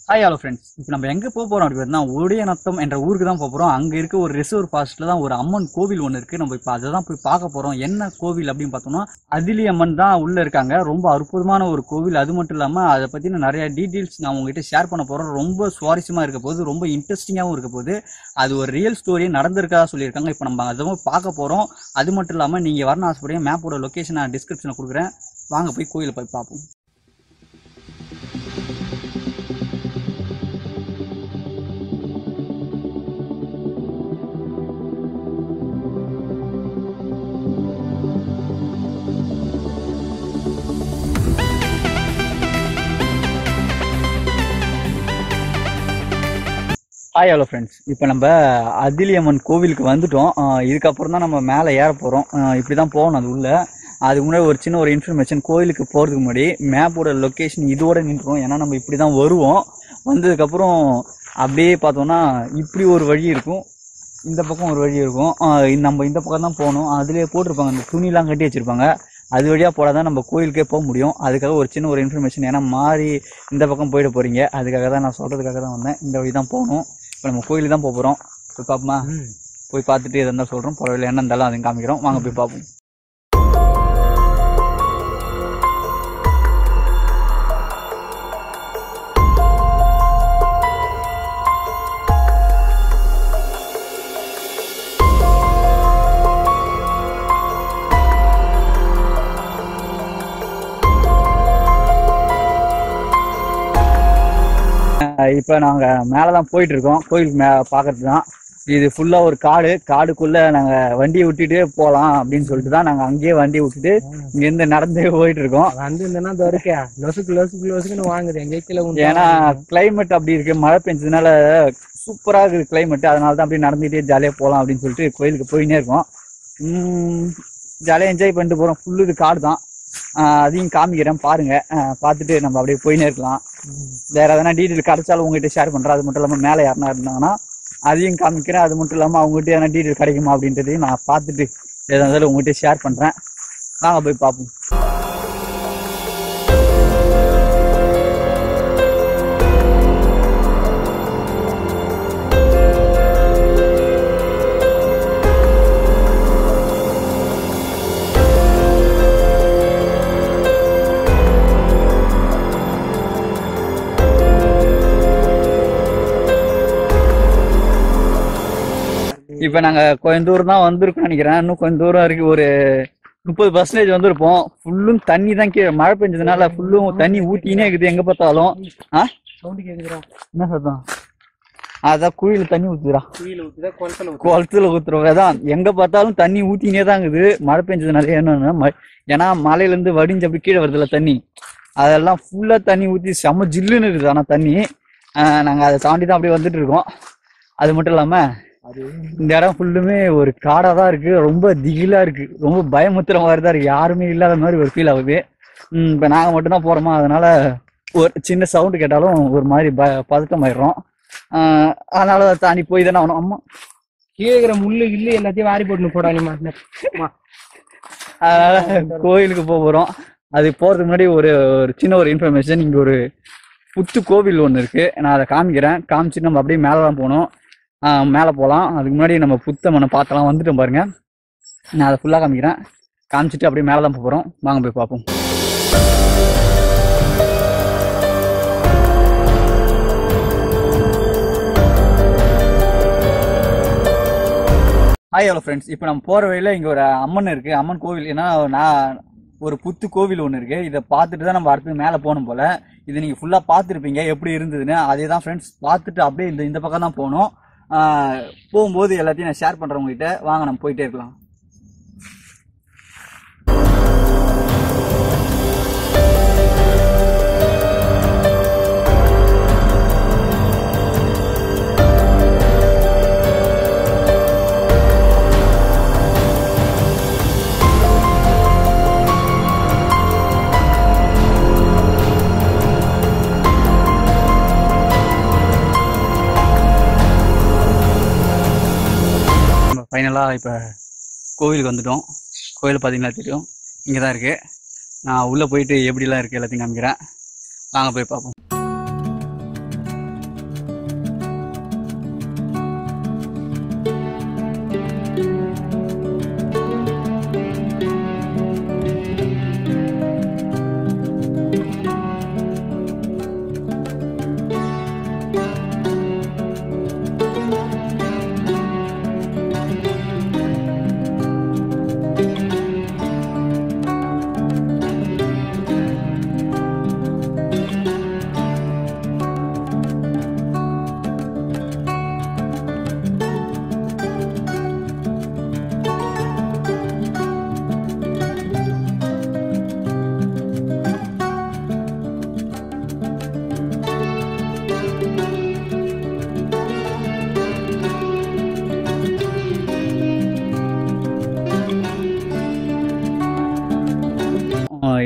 Hi hello friends இப்போ நம்ம எங்கே போக போகிறோம் அப்படி பார்த்தா ஒடியநத்தம் என்ற ஊருக்கு தான் போக போகிறோம் அங்கே இருக்க ஒரு ரிசர்வ் ஃபாரஸ்ட்டில் தான் ஒரு அம்மன் கோவில் ஒன்று இருக்குது நம்ம இப்போ அதை தான் போய் பார்க்க போகிறோம் என்ன கோவில் அப்படின்னு பார்த்தோம்னா அதிலி அம்மன் தான் உள்ளே இருக்காங்க ரொம்ப அற்புதமான ஒரு கோவில் அது மட்டும் இல்லாமல் அதை பற்றின நிறைய டீட்டெயில்ஸ் நான் உங்ககிட்ட ஷேர் பண்ண போகிறோம் ரொம்ப சுவாரஸ்யமாக இருக்க போது ரொம்ப இன்ட்ரெஸ்டிங்காகவும் இருக்க போது அது ஒரு ரியல் ஸ்டோரி நடந்திருக்கா சொல்லியிருக்காங்க இப்போ நம்ம அதை பார்க்க போகிறோம் அது மட்டும் இல்லாமல் நீங்கள் வரணும் ஆசைப்படுங்க மேப்போட லொக்கேஷன் நான் டிஸ்கிரிப்ஷனில் கொடுக்குறேன் வாங்க போய் கோயிலை போய் பார்ப்போம் ஹாய் ஹலோ ஃப்ரெண்ட்ஸ் இப்போ நம்ம அதிலியம்மன் கோவிலுக்கு வந்துட்டோம் ஆஹ் இதுக்கப்புறம் தான் நம்ம மேலே ஏற போகிறோம் இப்படி தான் போகணும் அது உள்ள அதுக்கு முன்னாடி ஒரு சின்ன ஒரு இன்ஃபர்மேஷன் கோயிலுக்கு போகிறதுக்கு முன்னாடி மேப்போட லொக்கேஷன் இதோட நின்றோம் ஏன்னா நம்ம இப்படி தான் வருவோம் வந்ததுக்கப்புறம் அப்படியே பார்த்தோம்னா இப்படி ஒரு வழி இருக்கும் இந்த பக்கம் ஒரு வழி இருக்கும் ஆஹ் நம்ம இந்த பக்கம் தான் போகணும் அதுலேயே போட்டிருப்பாங்க அந்த துணிலாம் கட்டி வச்சுருப்பாங்க அது வழியாக போனால் தான் நம்ம கோயிலுக்கே போக முடியும் அதுக்காக ஒரு சின்ன ஒரு இன்ஃபர்மேஷன் ஏன்னா மாறி இந்த பக்கம் போயிட போகிறீங்க அதுக்காக தான் நான் சொல்கிறதுக்காக தான் வந்தேன் இந்த வழி தான் போகணும் இப்போ நம்ம கோயிலுக்கு தான் போக போகிறோம் போய் பார்ப்போமா போய் பார்த்துட்டு எதாக இருந்தால் சொல்கிறோம் பரவாயில்ல என்ன இருந்தாலும் அதையும் காமிக்கிறோம் வாங்க போய் பார்ப்போம் இப்போ நாங்கள் மேலே தான் போயிட்டு இருக்கோம் கோயிலுக்கு மே பார்க்கறது தான் இது ஃபுல்லாக ஒரு காடு காடுக்குள்ளே நாங்கள் வண்டியை விட்டுட்டு போகலாம் அப்படின்னு சொல்லிட்டு தான் நாங்கள் அங்கேயே வண்டியை விட்டுட்டு இங்கேருந்து நடந்தே போயிட்டு இருக்கோம் வந்து இருந்தேன்னா அது வரைக்கும் லொசுக்கு லொசுக்கு லொசுக்குன்னு வாங்குது எங்க கீழே உண்டு. ஏன்னா கிளைமேட் அப்படி இருக்கு மழை பெஞ்சதுனால சூப்பராக இருக்குது கிளைமேட் அதனால தான் அப்படியே நடந்துகிட்டே ஜாலியாக போகலாம் அப்படின்னு சொல்லிட்டு கோயிலுக்கு போயினே இருக்கோம் ஜாலியாக என்ஜாய் பண்ணிட்டு போகிறோம் ஃபுல்லு இது காடு தான் ஆஹ் அதையும் காமிக்கிறேன் பாருங்க ஆஹ் பார்த்துட்டு நம்ம அப்படியே போயினே இருக்கலாம் வேற எதனா டீட்டெயில் கிடைச்சாலும் உங்ககிட்ட ஷேர் பண்றேன் அது மட்டும் இல்லாமல் மேலே யாருனா இருந்தாங்கன்னா அதையும் காமிக்கிறேன் அது மட்டும் இல்லாமல் அவங்ககிட்ட எதனா டீட்டெயில் கிடைக்குமா அப்படின்றதையும் நான் பார்த்துட்டு எதா இருந்தாலும் உங்ககிட்ட ஷேர் பண்றேன் வாங்க போய் பார்ப்போம் இப்போ நாங்கள் கொஞ்சம் தூரம் தான் வந்திருக்கோம் நினைக்கிறேன் இன்னும் கொஞ்சம் தூரம் இருக்கு ஒரு முப்பது பர்சன்டேஜ் வந்திருப்போம் ஃபுல்லும் தண்ணி தான் கீழே மழை பெஞ்சதுனால ஃபுல்லும் தண்ணி ஊத்தினே இருக்குது எங்கே பார்த்தாலும் ஆ சவுண்டு கேக்குதுடா என்ன சத்தம் அதான் குழியில் தண்ணி ஊத்துறா குயில ஊத்துதா குளத்துல ஊத்துதா குளத்துல ஊத்துறவங்க தான் எங்க பார்த்தாலும் தண்ணி ஊத்தினே தான் இருக்குது மழை பெஞ்சதுனால என்னன்னா ம- ஏன்னா மலையில இருந்து வடிஞ்சு அப்படி கீழே வருதுல்ல தண்ணி அதெல்லாம் ஃபுல்லா தண்ணி ஊத்தி செம்ம ஜில்லுன்னு இருக்குது ஆனா தண்ணி ஆஹ் நாங்க அதை தாண்டி தான் அப்படியே வந்துட்டு இருக்கோம் அது மட்டும் இல்லாம அது இந்த இடம் ஃபுல்லுமே ஒரு காடா தான் இருக்கு ரொம்ப திகிலா இருக்கு ரொம்ப பயமுத்துற மாதிரி தான் இருக்கு யாருமே இல்லாத மாதிரி ஒரு ஃபீல் ஆகுது உம் இப்ப நாங்க மட்டும்தான் போறோமா அதனால ஒரு சின்ன சவுண்டு கேட்டாலும் ஒரு மாதிரி ப பதட்டம் ஆயிடுறோம் ஆஹ் அதனால அதை தாண்டி போய் தானே ஆகணும் அம்மா கீழே இருக்கிற முள்ளு கில்லு எல்லாத்தையும் வாரி போட்டு போடா நீ அதனால கோயிலுக்கு போக போறோம் அது போறதுக்கு முன்னாடி ஒரு ஒரு சின்ன ஒரு இன்ஃபர்மேஷன் இங்க ஒரு புத்து கோவில் ஒன்று இருக்கு நான் அதை காமிக்கிறேன் காமிச்சிட்டு நம்ம அப்படியே மேலே தான் போகணும் ஆஹ் மேலே போகலாம் அதுக்கு முன்னாடி நம்ம புத்த மனை பார்த்தலாம் வந்துட்டோம் பாருங்க நான் அதை ஃபுல்லாக காமிக்கிறேன் காமிச்சிட்டு அப்படியே மேலே தான் போக போகிறோம் வாங்க போய் பார்ப்போம் ஹாய் ஹலோ ஃப்ரெண்ட்ஸ் இப்போ நம்ம போகிற வழியில் இங்கே ஒரு அம்மன் இருக்குது அம்மன் கோவில் ஏன்னா நான் ஒரு புத்து கோவில் ஒன்று இருக்குது இதை பார்த்துட்டு தான் நம்ம அடுத்து மேலே போகணும் போல் இது நீங்கள் ஃபுல்லாக பார்த்துருப்பீங்க எப்படி இருந்ததுன்னு அதே தான் ஃப்ரெண்ட்ஸ் பார்த்துட்டு அப்படியே இந்த இந்த பக்கம் தான் போகணும் ஆஹ் போகும்போது எல்லாத்தையும் நான் ஷேர் பண்ணுறேன் உங்ககிட்ட வாங்க நம்ம போயிட்டே இருக்கலாம் நம்ம ஃபைனலாக இப்போ கோவிலுக்கு வந்துட்டோம் கோயில் பார்த்தீங்கன்னா தெரியும் இங்கே தான் இருக்குது நான் உள்ளே போயிட்டு எப்படிலாம் இருக்குது எல்லாத்தையும் காமிக்கிறேன் வாங்க போய் பார்ப்போம்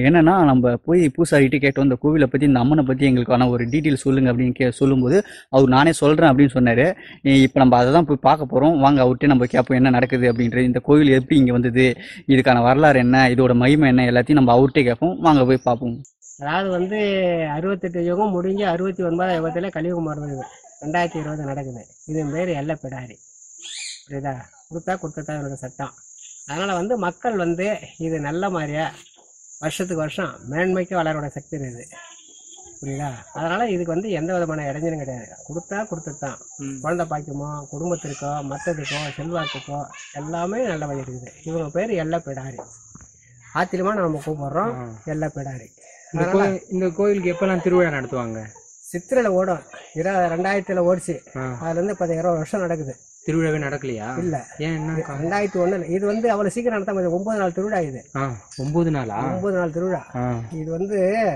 என்னன்னா நம்ம போய் பூசாரிகிட்ட கேட்டோம் இந்த கோவிலை பற்றி இந்த அம்மனை பற்றி எங்களுக்கான ஒரு டீட்டெயில் சொல்லுங்க அப்படின்னு கே சொல்லும்போது அவர் நானே சொல்கிறேன் அப்படின்னு சொன்னார் இப்போ நம்ம அதை தான் போய் பார்க்க போகிறோம் வாங்க அவர்கிட்ட நம்ம கேட்போம் என்ன நடக்குது அப்படின்றது இந்த கோவில் எப்படி இங்கே வந்தது இதுக்கான வரலாறு என்ன இதோட மகிமை என்ன எல்லாத்தையும் நம்ம அவர்கிட்ட கேட்போம் வாங்க போய் பார்ப்போம் அதாவது வந்து அறுபத்தெட்டு யுகம் முடிஞ்சு அறுபத்தி ஒன்பதாம் யுகத்துல கலியுகம் வருது ரெண்டாயிரத்தி இருபது நடக்குது இது பேர் எல்லை பிடாரி புரியுதா கொடுத்தா கொடுத்தா இவரோட சட்டம் அதனால வந்து மக்கள் வந்து இது நல்ல மாதிரியா வருஷத்துக்கு வருஷம் மேன்மைக்கு வளரோட சக்தி இருக்குது புரியுதா அதனால இதுக்கு வந்து எந்த விதமான இடைஞ்சலும் கிடையாது கொடுத்தா கொடுத்துதான் குழந்தை பாய்க்குமோ குடும்பத்திற்கோ மற்றதுக்கோ செல்வாக்குக்கோ எல்லாமே நல்ல வழி இருக்குது இவங்க பேர் எல்லை பிடாரி ஆச்சரியமா நம்ம கூப்பிடுறோம் எல்லை பிடாரி இந்த கோயில் இந்த கோயிலுக்கு எப்பெல்லாம் திருவிழா நடத்துவாங்க சித்திரையில ஓடும் இர ரெண்டாயிரத்துல ஓடிச்சு ஆ. அதுல இருந்து பத்து இருபது வருஷம் நடக்குது திருவிழாவே நடக்கலையா இல்ல ஏன் என்ன கா- ரெண்டாயிரத்தி ஒண்ணுல இது வந்து அவ்வளவு சீக்கிரம் நடத்த முடியாது ஒன்பது நாள் திருவிழா இது ஆ ஒன்பது நாளா ஒன்பது நாள் திருவிழா ஆ இது வந்து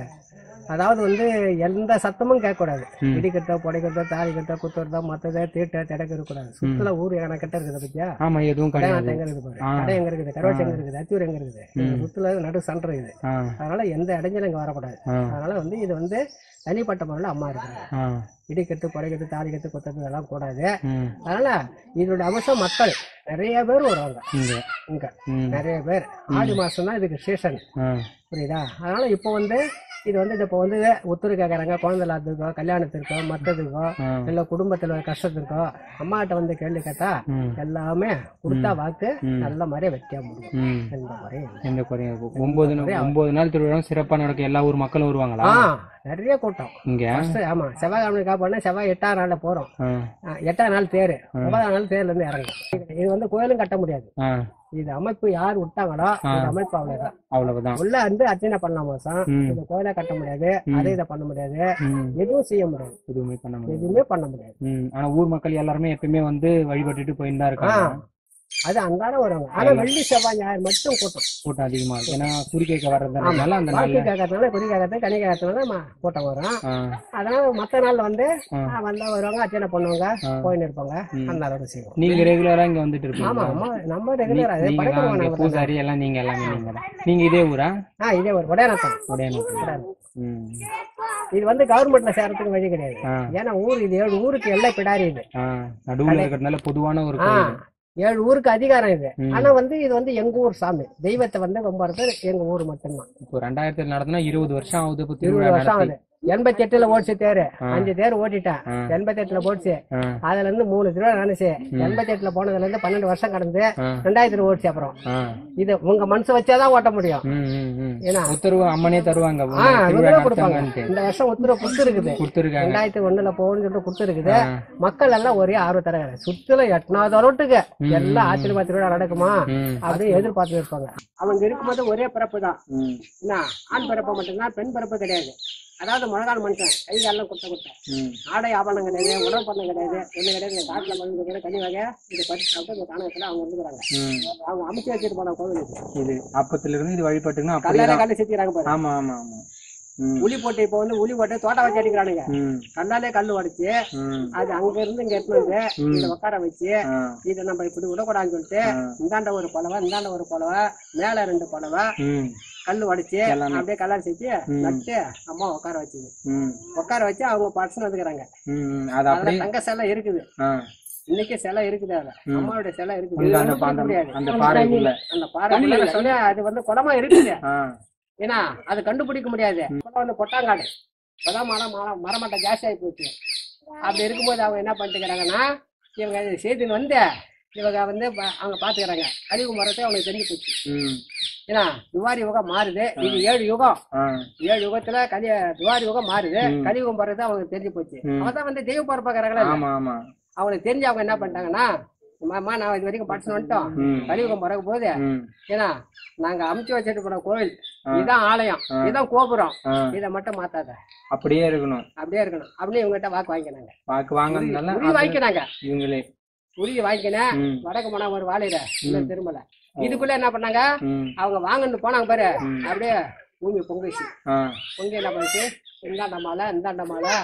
அதாவது வந்து எந்த சத்தமும் கேட்கக்கூடாது ம். இடிக்கிறதோ புடைக்கிறதோ தாலி கட்டோ குத்துறதோ மத்ததோ தீட்ட திடக்க இருக்கக்கூடாது சுத்தல ஊர் என கட்ட இருக்குது பத்தியா ஆமா எதுவும் கடைநாட்டு கிடையாது எங்க இருக்குது பாரு ஆ. கடை எங்க இருக்குது கருவாச்சி எங்க இருக்குது அத்தியூர் எங்க இருக்குது இந்த சுத்துல நடு சண்டை இருக்குது ஆ அதனால எந்த இடைஞ்சலும் இங்க வரக்கூடாது ஆ அதனால வந்து இது வந்து தனிப்பட்ட முறையில் அம்மா இருக்கிறாங்க ஆ இடிக்கிறது குறைக்கிறது தாலி கட்டு குத்துறது இதெல்லாம் கூடாது ம் அதனால இதோட அவசியம் மக்கள் நிறைய பேர் வருவாங்க இங்க இங்க ம் நிறைய பேர் ஆடி மாசம் தான் இதுக்கு சீசன் ஆ புரியுதா அதனால இப்போ வந்து இது வந்து இப்போ வந்து உத்தரவு கேட்குறாங்க குழந்தை இல்லாததுக்கோ கல்யாணத்திற்கோ மற்றதுக்கோ ஆ இல்லை குடும்பத்தில் ஒரு கஷ்டத்திற்கோ அம்மாட்ட வந்து கேள்வி கேட்டா ம் எல்லாமே கொடுத்தா வாக்கு ம். நல்ல மாதிரியே வைக்க முடியும் ம் எந்த முறையும் இல்லை. எந்த குறையும் இருக்கும் ஒன்பது நாள் ஒன்பது நாள் திருவிழா சிறப்பா நடக்கும் எல்லா ஊர் மக்களும் வருவாங்களா ஆ நிறைய கூட்டம் இங்க First, ஆமா செவ்வாய்க்கிழமை காப்பாடுனா செவ்வாய் எட்டாம் நாள்ல போறோம் ஆ ஆ, எட்டாம் நாள் தேர் ஒன்பதாம் நாள் தேர்ல இருந்து இறங்கும் இது வந்து கோயிலும் கட்ட முடியாது ஆ இது அமைப்பு யார் விட்டாங்களோ இந்த அமைப்பு அவ்வளவுதான் அவ்வளவுதான் உள்ள வந்து அர்ச்சனை பண்ணலாம் மாசம் ம். இந்த கோயிலை கட்ட முடியாது அதை இதை பண்ண முடியாது ம் எதுவும் செய்ய முடியாது எதுவுமே பண்ண முடியாது எதுவுமே பண்ண முடியாது ம் ஆனா ஊர் மக்கள் எல்லாருமே எப்பயுமே வந்து வழிபட்டுட்டு போயின்னு தான் இருக்காங்க அது அன்றாட வருவாங்க ஆனா வெள்ளி செவ்வாய் ஞாயிறு மட்டும் கூட்டம் கூட்டம் அதிகமா இருக்கு ஏன்னா குறி கேட்க வர்றதுனால அந்த பாக்கி நாள்ல கேட்கறதுனால குறி கேட்கறது கனி கேட்கறதுனால ம- கூட்டம் வரும் ஆ அதனால மத்த நாள் வந்து ஆ. ஆ, வந்தா வருவாங்க அர்ச்சனை பண்ணுவாங்க ஆ. போயின்னு இருப்பாங்க ம். அந்த அளவுக்கு செய்வோம் நீங்க ரெகுலரா இங்க வந்துட்டு ஆமா இருப்பீங்க நம்ம நம்ம ரெகுலர் அது நீங்க தான் படைக்கிறோம் இங்க நாங்க பூசாரி எல்லாம் நீங்க எல்லாமே நீங்க தான் நீங்க இதே ஊரா ஆ இதே ஒரு உடையானத்தான் உடையானூர் ம் இது வந்து கவர்மெண்ட்ல சேரத்துக்கு வழி கிடையாது ஆ ஏன்னா ஊர் இது ஏழு ஊருக்கு எல்லை பிடாரி இது ஆ நடுவுல இருக்கிறதுனால பொதுவான ஒரு ஆ கோயில் ஏழு ஊருக்கு அதிகாரம் இது ம். ஆனா வந்து இது வந்து எங்க ஊர் சாமி தெய்வத்தை வந்து கும்பிடுறது எங்க ஊர் மட்டும்தான் இப்போ ரெண்டாயிரத்துல நடத்தினா இருபது வருஷம் ஆகுது இப்போ இருபது திருவிழா வருஷம் நடத்தி ஆகுது எண்பத்தி எட்டுல ஓடிச்சு தேரு ஆ. அஞ்சு தேர் ஓட்டிட்டேன் ஆ. எண்பத்தி எட்டுல போடுச்சு ஆ அதுல இருந்து மூணு திருவிழா நடந்துச்சு எண்பத்தி எட்டுல போனதுல இருந்து பன்னெண்டு வருஷம் கடந்து ஆ ரெண்டாயிரத்துல ஓடிச்சு அப்புறம் ஆ இது உங்க மனசு வச்சாதான் ஓட்ட முடியும் ம் ம் ம் ஏன்னா உத்தரவு அம்மனே தருவாங்க ஆ திருவிழா இவங்களே கொடுப்பாங்க நடத்துங்கன்ட்டு இந்த வருஷம் உத்தரவு கொடுத்துருக்குது கொடுத்துருக்காங்க ரெண்டாயிரத்தி ஒண்ணுல போகணும்னு சொல்லிட்டு கொடுத்துருக்குது ஆ. மக்கள் எல்லாம் ஒரே ஆர்வம் தராங்க சுத்துல எட்டனாவது ரோட்டுக்கு எல்லாம் ஆச்சரியமா திருவிழா நடக்குமா ம் அப்படின்னு எதிர்பார்த்து இருப்பாங்க அவங்க இருக்கும்போது ஒரே பிறப்பு தான் ம் என்ன ஆண் பிறப்பு மட்டும்தான் பெண் பிறப்பு கிடையாது அதாவது முழங்கால் மனுஷன் கை காலெல்லாம் குத்த குத்த ம் ஆடை ஆபரணம் கிடையாது உடல் பண்ணம் கிடையாது ஒண்ணு கிடையாது இந்த காட்டுல மருந்து கிடையாது கனி வகை இது பறிச்சு சாப்பிட்டு இந்த காணகத்துல அவங்க இருந்துக்கிறாங்க ம் அவங்க அமைச்சு வச்சுட்டு போன கோவிலுக்கு இது அப்பத்துல இருந்து இது வழிபட்டுங்கன்னா அப்படியே கல்லால தான் கல்லு செத்துக்கிறாங்க பாரு ஆமா ஆமா ஆமா ம் உளி போட்டு இப்போ வந்து உளி போட்டு தோட்டம் வச்சு அடிக்கிறானுங்க ம் கல்லாலே கல்லு உடைச்சு ம் அது அங்க இருந்து இங்க எடுத்துட்டு வந்து இதை உட்கார வச்சு ஆ இதை நம்ம இப்படி விடக்கூடாதுன்னு சொல்லிட்டு ஆ. இந்தாண்ட ஒரு புடவை இந்தாண்ட ஒரு புடவை மேல ரெண்டு புடவை ம் கல்லு உடைச்சு எல்லாமே. அப்படியே கலர் செஞ்சு ம். நட்டு அம்மா உட்கார வச்சுது ம் உட்கார வச்சு அவங்க பர்சன் வந்துக்கிறாங்க ம் ம். அது அதுல அப்படியே தங்க சிலை இருக்குது ஆ இன்னைக்கு சிலை இருக்குது அதுல ம். அம்மாவுடைய சிலை இருக்குது உங்க இது அந்த வந்து பாண்டம் கொடுக்க முடியாது. அந்த பாறைக்குள்ள அந்த பாறை சொல்லி அது வந்து குளமா இருக்குது ஆ ஏன்னா அது கண்டுபிடிக்க முடியாது குளம் வந்து கொட்டாங்காடு இப்பதான் மரம் மரம் மரமட்டம் ஜாஸ்தி ஆகி போச்சு அப்படி இருக்கும்போது அவங்க என்ன பண்ணிட்டுக்கிறாங்கன்னா இவங்க செய்தின்னு வந்து இவங்க வந்து ப- அவங்க பாத்துக்கிறாங்க கழிவு மரத்தை அவங்களுக்கு தெரிஞ்சு போச்சு ம் ஏன்னா துவாரி யுகம் மாறுது இது ஏழு யுகம் ஆ ஏழு யுகத்துல கலி துவாரி யுகம் மாறுது ம். கலியுகம் போறது அவங்களுக்கு தெரிஞ்சு போச்சு ம். அவதான் வந்து தெய்வ பரப்பாக்குறாங்களா ஆமா ஆமா அவங்களுக்கு தெரிஞ்சு அவங்க என்ன பண்ணிட்டாங்கன்னா அம்மா நான் இது வரைக்கும் படிச்சு வந்துட்டோம் ம் கலியுகம் பிறகு போது ம் ஏன்னா நாங்க அமுச்சு வச்சுட்டு போன கோவில் ஆ. இதுதான் ஆலயம் ஆ. இதுதான் கோபுரம் ஆ இதை மட்டும் மாத்தாத அப்படியே இருக்கணும் அப்படியே இருக்கணும் அப்படின்னு இவங்ககிட்ட வாக்கு வாங்கினாங்க வாக்கு வாங்கினால உரிய வாங்கினாங்க இவங்களே உரிய வாங்கினேன் ம் வடக்கு போனா ஒரு வாழையில இன்னும் திரும்பல இதுக்குள்ள என்ன பண்ணாங்க ம் அவங்க வாங்கன்னு போனாங்க பாரு ம். அப்படியே பூமி பொங்கிச்சு ஆ பொங்கி என்ன பண்ணுச்சு இந்தாண்ட மாலை இந்தாண்ட மாலை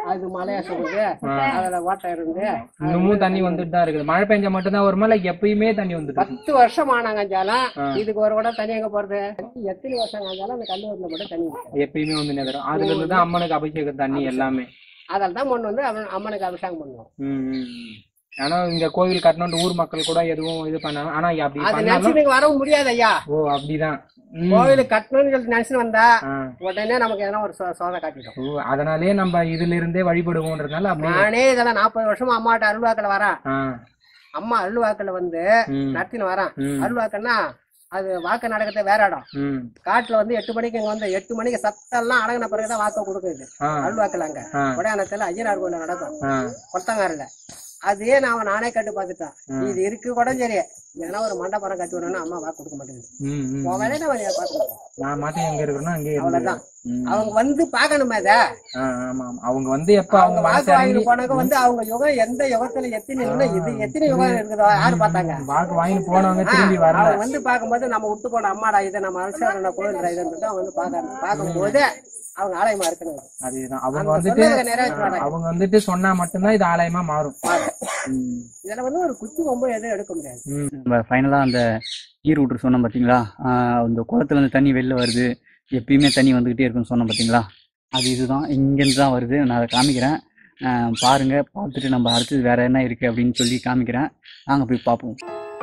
அது மலையா சொல்லுது அதுல ஓட்டை இருந்து இன்னமும் தண்ணி வந்துட்டு தான் இருக்குது மழை பெஞ்சா மட்டும்தான் வருமா இல்ல எப்பயுமே தண்ணி வந்துட்டு இருக்கு? பத்து வருஷம் ஆனாங்கஞ்சாலும் இதுக்கு ஒரு கூட தண்ணி எங்க போறது எத்தனை வருஷம் ஆனாலும் அந்த கல்லூரில மட்டும் தண்ணி நிக்கும். எப்பயுமே வந்து நேரம் அதுல இருந்து தான் அம்மனுக்கு அபிஷேகம் தண்ணி எல்லாமே அதில் தான் மண் வந்து அவன் அம்மனுக்கு அபிஷேகம் பண்ணுவோம் ம், ம், ம். ஆனா இங்க கோவில் கட்டணும்னு ஊர் மக்கள் கூட எதுவும் இது பண்ணாங்க ஆனா அப்படி அது பண்ணாலும் நினைச்சு நீங்க வரவும் முடியாது ஐயா ஓ அப்படிதான் ம். கோவிலுக்கு கட்டணும்னு சொல்லி நினைச்சு வந்தா ஆ. உடனே நமக்கு எதனா ஒரு சோ- சோதனை காட்டிடும் ஓ அதனாலே நம்ம இதுல இருந்தே வழிபடுவோன்றதுனால அப்படியே நானே இதெல்லாம் நாற்பது வருஷமா அம்மாட்ட அருள்வாக்கில் வரேன் ஆ. அம்மா அருள்வாக்கில் வந்து ம், நடத்தின்னு வரேன் ம், அருள்வாக்குன்னா அது வாக்கு நடக்கிறது வேற இடம் ம். காட்டுல வந்து எட்டு மணிக்கு இங்க வந்து எட்டு மணிக்கு சத்தெல்லாம் அடங்கின பிறகுதான் வாக்க கொடுக்குது ஆ, அருள்வாக்கில் அங்க ஆ, கொடையானத்துல ஐயனார் கோயில நடக்கும் ஆ. கொத்தங்காரில் அதே நான் நானே கட்டு பார்த்துட்டேன் இது இருக்கு கூட சரி ஏன்னா ஒரு மண்டபம் கட்டி விடணும்னா அம்மா வாக்கு கொடுக்க மாட்டேங்குது ம், ம். உன் வேலையை நான் பார்த்துக்கிட்டேன் நான் மாட்டேன் எங்க இருக்கிறேன்னா அங்கே அவ்வளவுதான் ம். அவங்க வந்து பார்க்கணுமே அத ஆ, ஆமா ஆமா. அவங்க வந்து எப்ப அவங்க அவங்க வாக்கு மனசு வாங்கிட்டு இறங்கி போனவங்க வந்து அவங்க யுகம் எந்த யுகத்துல எத்தனை யுகம் இது எத்தனை யுகம் இருக்குதோ யாரு பார்த்தாங்க வாக்கு வாங்கிட்டு போனவங்க திரும்பி வரல அவங்க வந்து பார்க்கும்போது நம்ம விட்டு போன அம்மாடா இதை நம்ம அரசாங்க கோயில் இதுன்னு அவங்க வந்து பார்க்கணும் பார்க்கும்போது அவங்க ஆலயமா இருக்கணும் அதேதான் அவங்க அவங்க வந்துட்டு சொன்னதை நிறைவேற்றுவாங்க அவங்க வந்துட்டு சொன்னா மட்டும்தான் இது ஆலயமா மாறும் ம். இதுல வந்து ஒரு குச்சி கொம்பு எதுவும் எடுக்க முடியாது ம். நம்ம ஃபைனலாக அந்த ஈர் விட்ரு சொன்னோம் பார்த்தீங்களா ஆஹ் அந்த குளத்துல இருந்து தண்ணி வெளில வருது எப்பயுமே தண்ணி வந்துக்கிட்டே இருக்குன்னு சொன்னோம் பார்த்தீங்களா அது இதுதான் இங்கேருந்து தான் வருது நான் அதை காமிக்கிறேன் ஆஹ் பாருங்க பார்த்துட்டு நம்ம அடுத்தது வேற என்ன இருக்கு அப்படின்னு சொல்லி காமிக்கிறேன் நாங்கள் போய் பார்ப்போம்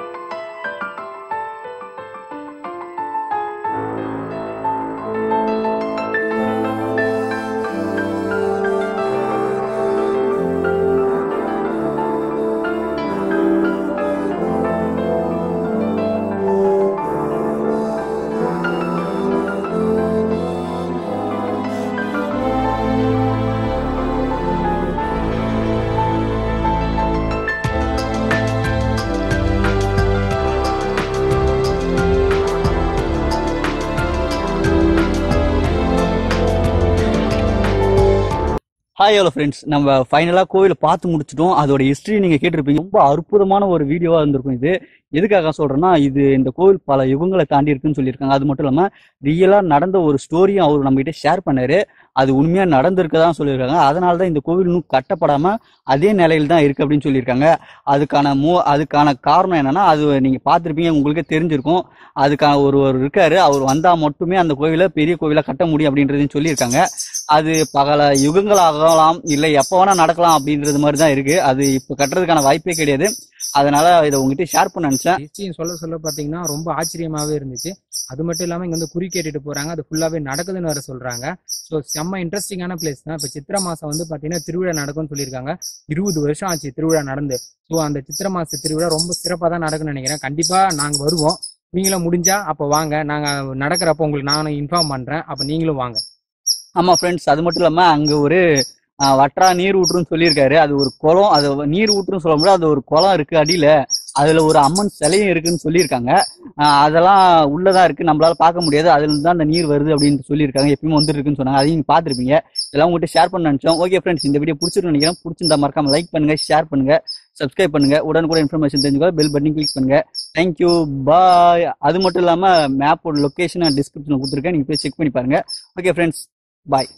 ஹாய் ஹலோ ஃப்ரெண்ட்ஸ் நம்ம ஃபைனலாக கோவிலை பார்த்து முடிச்சிட்டோம் அதோட ஹிஸ்ட்ரி நீங்கள் கேட்டிருப்பீங்க ரொம்ப அற்புதமான ஒரு வீடியோவாக இருந்திருக்கும் இது எதுக்காக சொல்கிறேன்னா இது இந்த கோவில் பல யுகங்களை தாண்டி இருக்குன்னு சொல்லியிருக்காங்க அது மட்டும் இல்லாமல் ரியலாக நடந்த ஒரு ஸ்டோரியும் அவர் நம்மகிட்ட ஷேர் பண்ணாரு அது உண்மையாக நடந்திருக்கதான் சொல்லியிருக்காங்க அதனால தான் இந்த கோவில் இன்னும் கட்டப்படாமல் அதே நிலையில் தான் இருக்குது அப்படின்னு சொல்லியிருக்காங்க அதுக்கான மூ அதுக்கான காரணம் என்னன்னா அது நீங்கள் பார்த்துருப்பீங்க உங்களுக்கே தெரிஞ்சிருக்கும் அதுக்கான ஒருவர் இருக்காரு அவர் வந்தால் மட்டுமே அந்த கோவிலை பெரிய கோவிலாக கட்ட முடியும் அப்படின்றதையும் சொல்லியிருக்காங்க அது பல யுகங்கள் ஆகலாம் இல்லை எப்போ வேணா நடக்கலாம் அப்படின்றது மாதிரி தான் இருக்கு அது இப்போ கட்டுறதுக்கான வாய்ப்பே கிடையாது அதனால இதை உங்ககிட்ட ஷேர் பண்ண நினைச்சேன் ஹிஸ்டரியும் சொல்ல சொல்ல பாத்தீங்கன்னா ரொம்ப ஆச்சரியமாவே இருந்துச்சு அது மட்டும் இல்லாம இங்க வந்து குறி கேட்டுட்டு போறாங்க அது ஃபுல்லாவே நடக்குதுன்னு வேற சொல்றாங்க ஸோ செம்ம இன்ட்ரெஸ்டிங்கான பிளேஸ் தான் இப்போ சித்திரை மாசம் வந்து பாத்தீங்கன்னா திருவிழா நடக்கும்னு சொல்லியிருக்காங்க இருபது வருஷம் ஆச்சு திருவிழா நடந்து ஸோ அந்த சித்திரை மாச திருவிழா ரொம்ப சிறப்பாக தான் நடக்கும்னு நினைக்கிறேன் கண்டிப்பா நாங்க வருவோம் நீங்களும் முடிஞ்சா அப்போ வாங்க நாங்க நடக்கிறப்போ உங்களுக்கு நானும் இன்ஃபார்ம் பண்றேன் அப்போ நீங்களும் வாங்க ஆமா ஃப்ரெண்ட்ஸ் அது மட்டும் இல்லாம அங்க ஒரு ஆஹ், வற்றா நீர் ஊற்றுன்னு சொல்லியிருக்காரு அது ஒரு குளம் அது நீர் ஊற்றுன்னு சொல்ல முடியாது அது ஒரு குளம் இருக்கு அடியில அதுல ஒரு அம்மன் சிலையும் இருக்குன்னு சொல்லியிருக்காங்க ஆஹ், அதெல்லாம் உள்ளதான் இருக்கு நம்மளால பார்க்க முடியாது அதுல இருந்து தான் அந்த நீர் வருது அப்படின்னு சொல்லியிருக்காங்க எப்பயுமே வந்துட்டு இருக்குன்னு சொன்னாங்க அதையும் நீங்க பார்த்திருப்பீங்க இதெல்லாம் உங்ககிட்ட ஷேர் பண்ண நினைச்சோம் ஓகே ஃப்ரெண்ட்ஸ் இந்த வீடியோ பிடிச்சிருக்கு நினைக்கிறேன் பிடிச்சிருந்தா மறக்காம லைக் பண்ணுங்க ஷேர் பண்ணுங்க சப்ஸ்கிரைப் பண்ணுங்க உடனுக்குடன் இன்ஃபர்மேஷன் தெரிஞ்சுக்கோ பெல் பட்டன் கிளிக் பண்ணுங்க தேங்க்யூ பாய் அது மட்டும் இல்லாம மேப்போட லொகேஷன் டிஸ்கிரிப்ஷன்ல கொடுத்துருக்கேன் நீங்க போய் செக் பண்ணி பாருங்க ஓகே ஃப்ரெண்ட்ஸ் பாய்